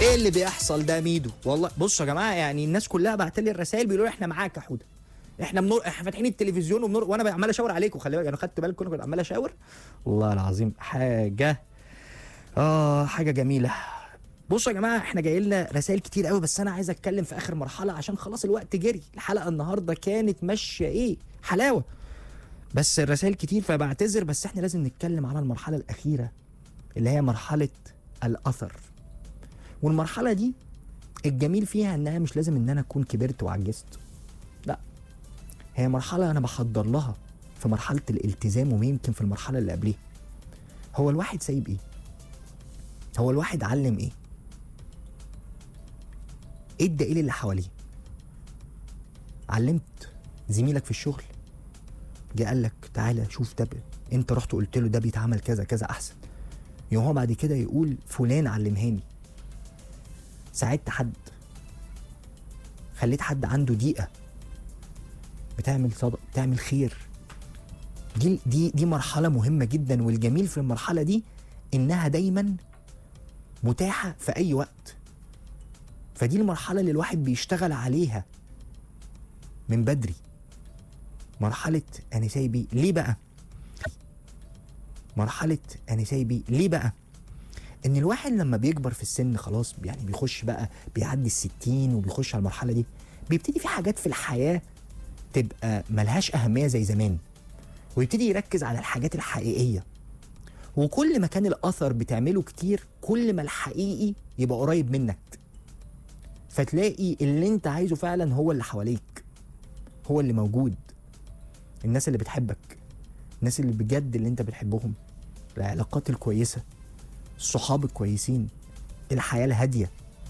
ايه اللي بيحصل ده ميدو والله بصوا يا جماعه يعني الناس كلها بعت لي الرسائل بيقولوا لي احنا معاك يا حوده احنا منور احنا فاتحين التلفزيون وبنور وانا عمال اشاور عليكم خلي بالك انا خدت بالكم كنت عمال اشاور والله العظيم حاجه اه حاجه جميله بصوا يا جماعه احنا جاي لنا رسائل كتير قوي بس انا عايز اتكلم في اخر مرحله عشان خلاص الوقت جري الحلقه النهارده كانت ماشيه ايه حلاوه بس الرسائل كتير فبعتذر بس احنا لازم نتكلم على المرحله الاخيره اللي هي مرحله الاثر والمرحله دي الجميل فيها انها مش لازم ان انا اكون كبرت وعجزت لا هي مرحله انا بحضر لها في مرحله الالتزام ويمكن في المرحله اللي قبليها هو الواحد سايب ايه هو الواحد علم ايه ايه الدليل اللي حواليه علمت زميلك في الشغل جه قال لك تعالى شوف ده ب- انت رحت قلت له ده بيتعمل كذا كذا احسن يوم هو بعد كده يقول فلان علمهاني ساعدت حد خليت حد عنده ضيقه بتعمل صدق بتعمل خير دي دي دي مرحله مهمه جدا والجميل في المرحله دي انها دايما متاحه في اي وقت فدي المرحله اللي الواحد بيشتغل عليها من بدري مرحله انا سايبي ليه بقى مرحله انا سايبي ليه بقى ان الواحد لما بيكبر في السن خلاص يعني بيخش بقى بيعدي الستين وبيخش على المرحله دي بيبتدي في حاجات في الحياه تبقى ملهاش اهميه زي زمان ويبتدي يركز على الحاجات الحقيقيه وكل ما كان الاثر بتعمله كتير كل ما الحقيقي يبقى قريب منك فتلاقي اللي انت عايزه فعلا هو اللي حواليك هو اللي موجود الناس اللي بتحبك الناس اللي بجد اللي انت بتحبهم العلاقات الكويسه الصحاب الكويسين الحياه الهاديه